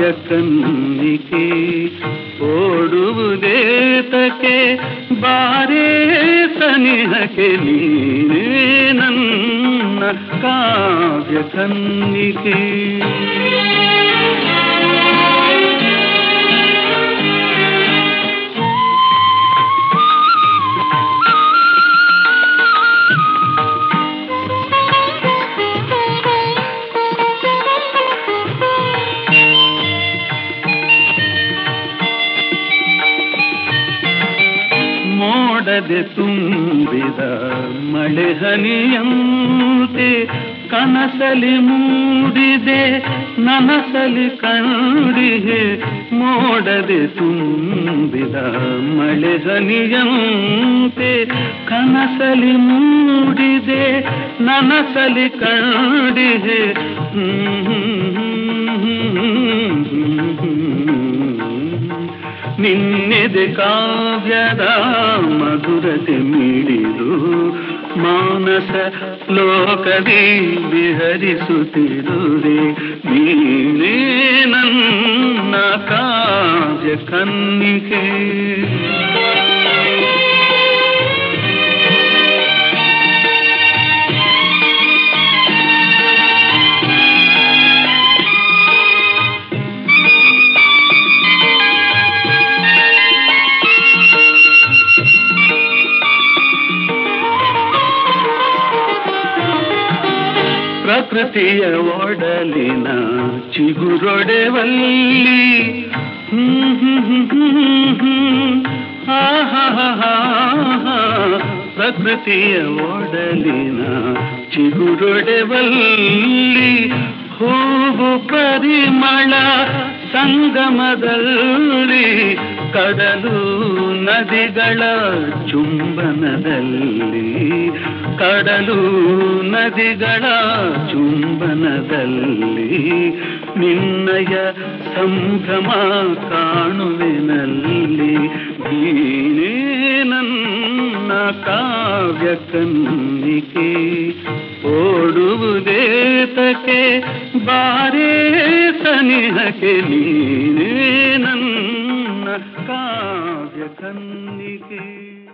ಕಾವ್ಯ ಕನ್ನಿಕೆ ಓಡುವುದೇತಕ್ಕೆ ಬಾರೇ ಸನಿಹಕ್ಕೆ ನೀನೇ ನನ್ನ ಕಾವ್ಯ ಕನ್ನಿಕೆ ಮೋಡದೆ ತುಂಬಿದ ಮಳೆ ಹನಿಯಂತೆ ಕನಸಲಿ ಮೂಡಿದೆ ನನಸಲಿ ಕಂಡಿಹೆ ಮೋಡದೆ ತುಂಬಿದ ಮಳೆ ಹನಿಯಂತೆ ಕನಸಲಿ ಮೂಡಿದೆ ನನಸಲಿ ಕಂಡಿಹೆ ನಿನ್ನೆದೆ ಕಾವ್ಯದ ಮಧುರತೆ ಮಿಡಿದು ಮಾನಸ ಲೋಕದಿ ವಿಹರಿಸುತ್ತಿರುವೆ ನೀನೇ ನನ್ನ ಕಾವ್ಯ ಕನ್ನಿಕೆ ಪ್ರಕೃತಿಯ ಒಡಲಿನ ಚಿಗುರೊಡೆವಲ್ಲಿ ಹ್ಮ್ ಹ್ಮ್ ಹ್ಮ್ ಹ್ಮ್ ಹ್ಮ್. ಆಹಾಹಾಹಾ. ಪ್ರಕೃತಿಯ ಒಡಲಿನ ಚಿಗುರೊಡೆವಲ್ಲಿ ಹೂವು ಪರಿಮಳ ಸಂಗಮದಲ್ಲಿ ಕಡಲು ನದಿಗಳ ಚುಂಬನದಲ್ಲಿ ಕಡಲು ನದಿಗಳ ಚುಂಬನದಲ್ಲಿ ನಿನ್ನಯ ಸಂಭ್ರಮ ಕಾಣುವೆನಲ್ಲಿ ನೀನೇ ನನ್ನ ಕಾವ್ಯ ಕನ್ನಿಕೆ ಓಡುವುದೇತಕ್ಕೆ ಬಾರೇ ಸನಿಹಕ್ಕೆ ನೀನೇ ನನ್ನ ಕಾವ್ಯ ಕನ್ನಿಕೆ